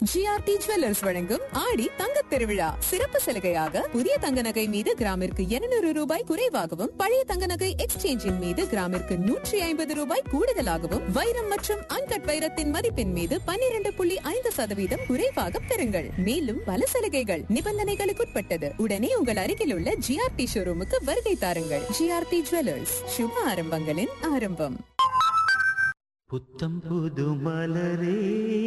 GRT jewellers வழங்கும் ஆடி தங்கத் திருவிழா சிறப்பு சலுகையாக புதிய தங்க நகை மீது கிராமிற்கு 200 ரூபாய் குறைவாகவும் பழைய தங்க நகை எக்ஸ்சேஞ்சின் மீது கிராமிற்கு நூற்றி ஐம்பது ரூபாய் கூடுதலாகவும் வைரம் மற்றும் அன்கட் வைரத்தின் மதிப்பின் மீது 12.5% புள்ளி ஐந்து சதவீதம் குறைவாக பெறுங்கள் மேலும் பல சலுகைகள் நிபந்தனைகளுக்குட்பட்டது உடனே உங்கள் அருகில் உள்ள ஜிஆர்டி ஷோரூமுக்கு வருகை தாருங்கள் ஜிஆர்டி ஜுவல்லர்ஸ் சுப ஆரம்பங்களின் ஆரம்பம் புத்தம் புது மலரே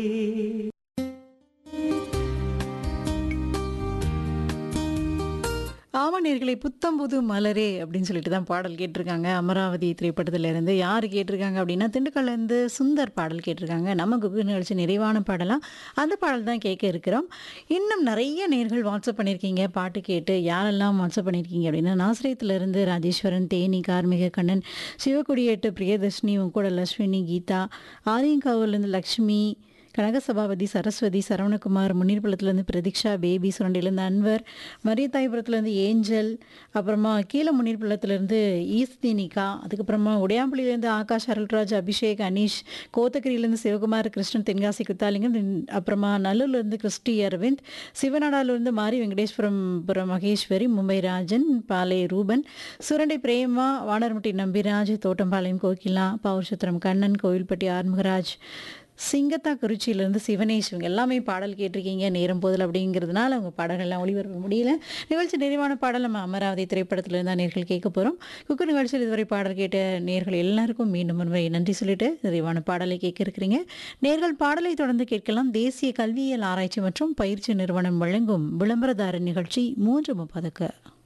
ஆமா நேர்களை புத்தம் புது மலரே அப்படின்னு சொல்லிட்டு தான் பாடல் கேட்டிருக்காங்க அமராவதி திரைப்படத்துல இருந்து யார் கேட்டிருக்காங்க அப்படின்னா திண்டுக்கல்ல இருந்து சுந்தர் பாடல் கேட்டிருக்காங்க நம்ம குக்கு நிகழ்ச்சி நிறைவான பாடலாம் அந்த பாடல் தான் கேட்க இருக்கிறோம் இன்னும் நிறைய நேர்கள் வாட்ஸ்அப் பண்ணியிருக்கீங்க பாட்டு கேட்டு யாரெல்லாம் வாட்ஸ்அப் பண்ணியிருக்கீங்க அப்படின்னா நாசிரியத்துல இருந்து ராஜேஸ்வரன் தேனி கார்மிக கண்ணன் சிவகுடியேட்டு பிரியதர்ஷினி உங்க கூட லக்ஷ்மினி கீதா ஆரியங்காவூர்லேருந்து லக்ஷ்மி கனகசபாபதி சரஸ்வதி சரவணகுமார் முன்னீர்பள்ளத்துலேருந்து பிரதீக்ஷா பேபி சுரண்டிலேருந்து அன்வர் மரியத்தாயபுரத்துலேருந்து ஏஞ்சல் அப்புறமா கீழே முன்னீர்பள்ளத்துலேருந்து ஈஸ்தினிகா அதுக்கப்புறமா உடையாம்பள்ளியிலேருந்து ஆகாஷ் அருள்ராஜ் அபிஷேக் அனீஷ் கோத்தகிரியிலேருந்து சிவகுமார் கிருஷ்ணன் தென்காசி குத்தாலிங்கம் தென்- அப்புறமா நல்லூர்லேருந்து கிறிஸ்டி அரவிந்த் சிவநாடாலேருந்து மாரி வெங்கடேஸ்வரம் புரம் மகேஸ்வரி மும்பை ராஜன் பாலை ரூபன் சுரண்டை பிரேமா வானர்முட்டி நம்பிராஜ் தோட்டம்பாளையம் கோகிலா பௌர்ஷத்திரம் கண்ணன் கோவில்பட்டி ஆறுமுகராஜ் சிங்கத்தா குறிச்சியிலேருந்து சிவனேஷ் இவங்க எல்லாமே பாடல் கேட்டிருக்கீங்க நேரம் போதல் அப்படிங்கிறதுனால அவங்க பாடல்கள்லாம் ஒளிபரப்ப முடியல நிகழ்ச்சி நிறைவான பாடல் நம்ம அமராவதி திரைப்படத்தில் இருந்தால் நேர்கள் கேட்க போகிறோம் குக்கு நிகழ்ச்சியில் இதுவரை பாடல் கேட்ட நேர்கள் எல்லாருக்கும் மீண்டும் முறை நன்றி சொல்லிட்டு நிறைவான பாடலை கேட்க இருக்கிறீங்க நேர்கள் பாடலை தொடர்ந்து கேட்கலாம் தேசிய கல்வியியல் ஆராய்ச்சி மற்றும் பயிற்சி நிறுவனம் வழங்கும் விளம்பரதாரர் நிகழ்ச்சி மூன்று முப்பதுக்கு